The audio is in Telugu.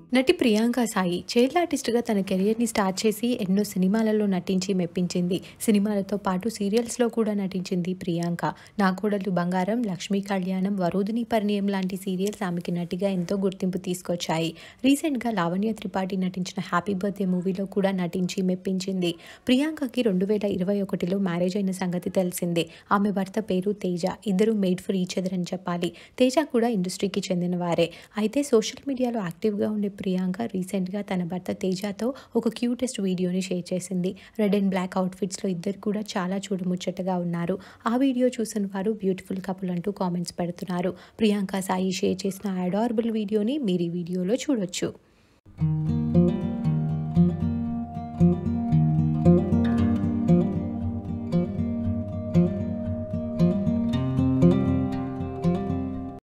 నటి ప్రియాంక సాయి చైల్డ్ ఆర్టిస్ట్గా తన కెరియర్ని స్టార్ట్ చేసి ఎన్నో సినిమాలలో నటించి మెప్పించింది సినిమాలతో పాటు సీరియల్స్లో కూడా నటించింది ప్రియాంక నా కోడలు బంగారం లక్ష్మీ కళ్యాణం వరోధిని పరిణయం లాంటి సీరియల్స్ ఆమెకి నటిగా ఎంతో గుర్తింపు తీసుకొచ్చాయి రీసెంట్గా లావణ్య త్రిపాఠి నటించిన హ్యాపీ బర్త్డే మూవీలో కూడా నటించి మెప్పించింది ప్రియాంకకి రెండు వేల ఇరవై ఒకటిలో మ్యారేజ్ అయిన సంగతి తెలిసిందే ఆమె భర్త పేరు తేజ ఇద్దరు మేడ్ ఫర్ ఈచ్ అదర్ అని చెప్పాలి తేజ కూడా ఇండస్ట్రీకి చెందిన వారే అయితే సోషల్ మీడియాలో యాక్టివ్గా ఉండే ప్రియాంక రీసెంట్గా తన భర్త తేజతో ఒక క్యూటెస్ట్ వీడియోని షేర్ చేసింది రెడ్ అండ్ బ్లాక్ అవుట్ఫిట్స్లో ఇద్దరు కూడా చాలా చూడముచ్చటగా ఉన్నారు ఆ వీడియో చూసిన వారు బ్యూటిఫుల్ కపుల్ అంటూ కామెంట్స్ పెడుతున్నారు ప్రియాంక సాయి షేర్ చేసిన అడారబుల్ వీడియోని మీరు ఈ వీడియోలో చూడొచ్చు